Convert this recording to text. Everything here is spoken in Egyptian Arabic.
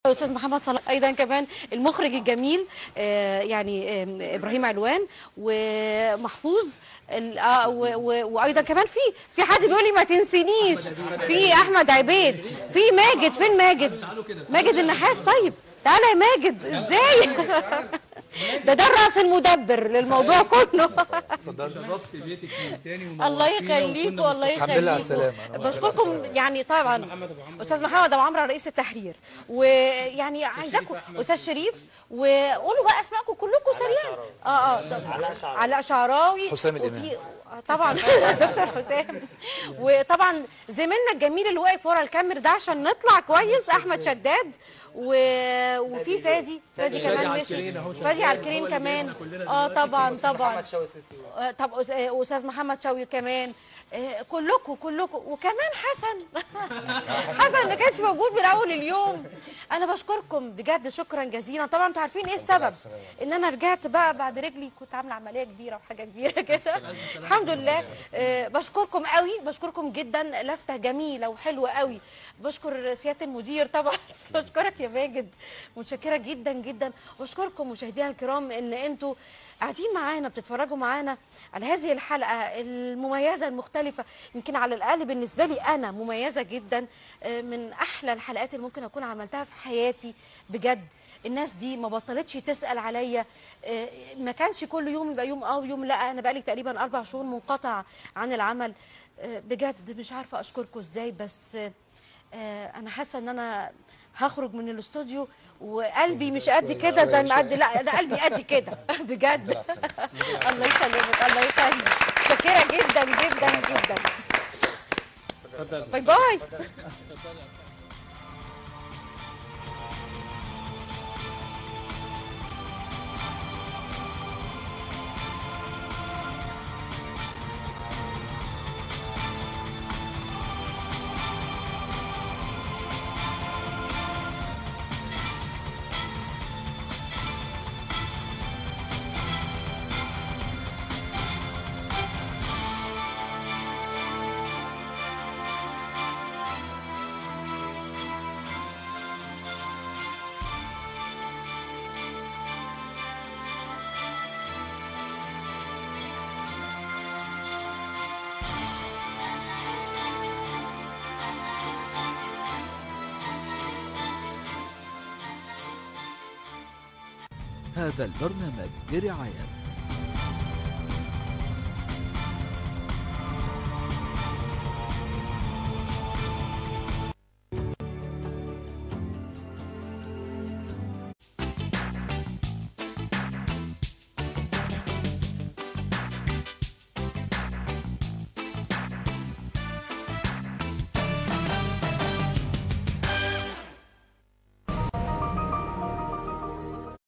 استاذ محمد صلاح ايضا كمان المخرج الجميل آه، يعني آم، ابراهيم علوان ومحفوظ ال- آه، و- و- وايضا كمان في في حد بيقول لي ما تنسينيش في احمد عبيد في ماجد فين ماجد ماجد النحاس طيب تعالى يا ماجد ازاي ده ده الراس المدبر للموضوع كله جربت بيتك من تاني الله يخليكم والله الحمد لله على يخليكم السلامة. أنا بشكركم يعني طبعا استاذ محمد ابو عمرو رئيس التحرير ويعني عايزاكم استاذ شريف وقولوا بقى اسمائكم كلكم سريعا اه اه طب- علاء شعراوي حسام وفي- الإمام. آه، طبعا دكتور حسام وطبعا زميلنا الجميل اللي واقف ورا الكاميرا ده عشان نطلع كويس احمد شداد و... وفي فادي فادي كمان على مشي الكرين أهو فادي على الكرين هو اللي كمان جايبنا كلنا اه دلوقتي. طبعا طبعا محمد شوقي سيسي آه، طب أس- آه، استاذ محمد شوقي كمان آه، كلكم كلكم وكمان حسن حسن ما كانش موجود من اول اليوم انا بشكركم بجد شكرا جزيلا طبعا انتوا عارفين ايه السبب ان انا رجعت بقى بعد رجلي كنت عامله عمليه كبيره وحاجه كبيره كده الحمد لله آه، بشكركم قوي بشكركم جدا لفته جميله وحلوه قوي بشكر سياده المدير طبعا بشكرك يا ماجد متشكره جدا جدا واشكركم مشاهدينا الكرام ان انتوا قاعدين معانا بتتفرجوا معانا على هذه الحلقه المميزه المختلفه يمكن على الاقل بالنسبه لي انا مميزه جدا آه، من احلى الحلقات اللي ممكن اكون عملتها في حياتي بجد الناس دي ما بطلتش تسال عليا آه، ما كانش كل يوم يبقى يوم اه ويوم لا انا بقالي تقريبا اربع شهور منقطع عن العمل آه، بجد مش عارفه اشكركم ازاي بس آه، آه، انا حاسه ان انا هخرج من الاستوديو وقلبي مش قد كده زي ما قد لا ده قلبي قد كده بجد الله يسلمك الله يخليك شاكره جدا جدا جدا باي باي هذا البرنامج برعاية